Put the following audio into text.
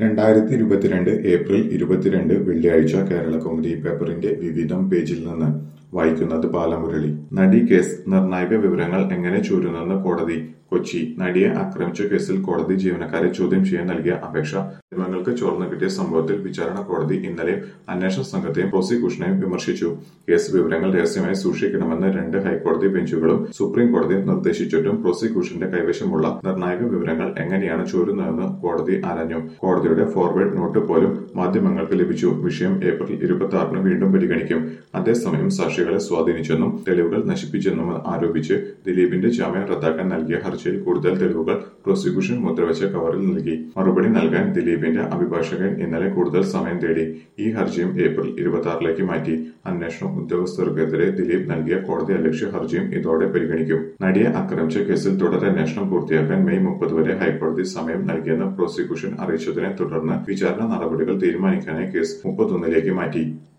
രണ്ടായിരത്തി ഇരുപത്തിരണ്ട് ഏപ്രിൽ ഇരുപത്തിരണ്ട് വെള്ളിയാഴ്ച കേരളകൗമുദി പേപ്പറിന്റെ വിവിധം പേജിൽ നിന്ന് വായിക്കുന്നത് ബാലമുരളി നടി കേസ് നിർണായക വിവരങ്ങൾ എങ്ങനെ ചോരുന്നെന്ന് കോടതി കൊച്ചി നടിയെ ആക്രമിച്ച കേസിൽ കോടതി ജീവനക്കാരെ ചോദ്യം ചെയ്യാൻ നൽകിയ അപേക്ഷ മാധ്യമങ്ങൾക്ക് ചോർന്നു കിട്ടിയ സംഭവത്തിൽ വിചാരണ കോടതി ഇന്നലെ അന്വേഷണ സംഘത്തെയും പ്രോസിക്യൂഷനെയും വിമർശിച്ചു കേസ് വിവരങ്ങൾ രഹസ്യമായി സൂക്ഷിക്കണമെന്ന് രണ്ട് ഹൈക്കോടതി ബെഞ്ചുകളും സുപ്രീം കോടതിയും നിർദ്ദേശിച്ചിട്ടും പ്രോസിക്യൂഷന്റെ കൈവശമുള്ള നിർണായക വിവരങ്ങൾ എങ്ങനെയാണ് ചോരുന്നതെന്ന് കോടതി ആരാഞ്ഞു കോടതിയുടെ ഫോർവേഡ് നോട്ട് പോലും മാധ്യമങ്ങൾക്ക് ലഭിച്ചു വിഷയം ഏപ്രിൽ ഇരുപത്തി ആറിന് വീണ്ടും പരിഗണിക്കും അതേസമയം സാക്ഷികളെ സ്വാധീനിച്ചെന്നും തെളിവുകൾ നശിപ്പിച്ചെന്നും ആരോപിച്ച് ദിലീപിന്റെ ജാമ്യം റദ്ദാക്കാൻ നൽകിയ ഹർജിയിൽ കൂടുതൽ തെളിവുകൾ പ്രോസിക്യൂഷൻ മുദ്രവച്ച കവറിൽ നൽകി മറുപടി നൽകാൻ ദിലീപിന്റെ അഭിഭാഷകൻ ഇന്നലെ കൂടുതൽ സമയം തേടി ഈ ഹർജിയും ഏപ്രിൽ ഇരുപത്തി ആറിലേക്ക് മാറ്റി അന്വേഷണ ഉദ്യോഗസ്ഥർക്കെതിരെ ദിലീപ് നൽകിയ കോടതി അലക്ഷ്യ ഹർജിയും ഇതോടെ പരിഗണിക്കും നടിയെ ആക്രമിച്ച കേസിൽ തുടരന്വേഷണം പൂർത്തിയാക്കാൻ മെയ് മുപ്പത് വരെ ഹൈക്കോടതി സമയം നൽകിയെന്ന് പ്രോസിക്യൂഷൻ അറിയിച്ചതിനെ തുടർന്ന് വിചാരണ നടപടികൾ തീരുമാനിക്കാനായി കേസ് മുപ്പത്തൊന്നിലേക്ക് മാറ്റി